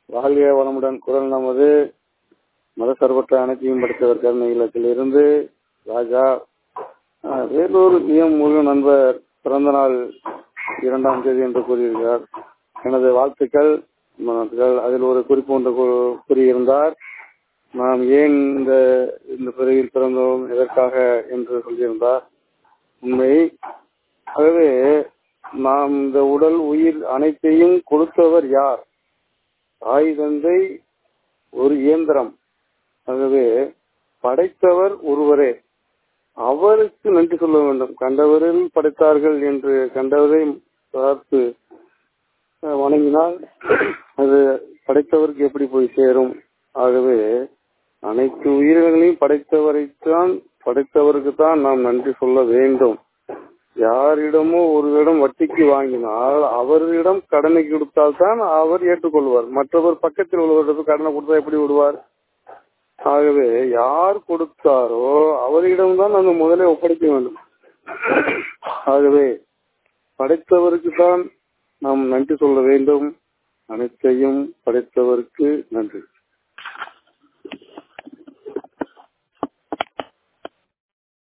வாழ்க வளமுடன் குரல் நமது மதசர்வற்ற அனைத்தையும் படைத்தவர் கருணை இல்லத்திலிருந்து ராஜா ஆஹ், வேலூர் எம் முருகன் நண்பர் பிறந்த நாள் இரண்டாம் தேதி என்று கூறியிருக்கிறார் எனது வாழ்த்துக்கள் வாழ்த்துக்கள். அதில் ஒரு குறிப்பு ஒன்று கூ- கூறியிருந்தார் நாம் ஏன் இந்த இந்த பிறவியில் பிறந்தோம் எதற்காக என்று சொல்லியிருந்தார் உண்மை ஆகவே நாம் இந்த உடல் உயிர் அனைத்தையும் கொடுத்தவர் யார் தாய் தந்தை ஒரு இயந்திரம் ஆகவே படைத்தவர் ஒருவரே அவருக்கு நன்றி சொல்ல வேண்டும் கண்டவரில் படைத்தார்கள் என்று கண்டவரை பார்த்து அஹ், வணங்கினால் அது படைத்தவருக்கு எப்படி போய் சேரும் ஆகவே அனைத்து உயிரினங்களையும் படைத்தவரைத்தான் படைத்தவருக்கு தான் நாம் நன்றி சொல்ல வேண்டும் யாரிடமோ ஒருவரிடம் வட்டிக்கு வாங்கினால் அவரிடம் கடனை கொடுத்தால் தான் அவர் ஏற்றுக்கொள்வார் மற்றவர் பக்கத்தில் உள்ளவரிடம் கடனை கொடுத்தா எப்படி விடுவார் ஆகவே யார் கொடுத்தாரோ அவரிடம்தான் நம்ம முதலே ஒப்படைக்க வேண்டும் ஆகவே படைத்தவருக்கு தான் நாம் நன்றி சொல்ல வேண்டும் அனைத்தையும் படைத்தவருக்கு நன்றி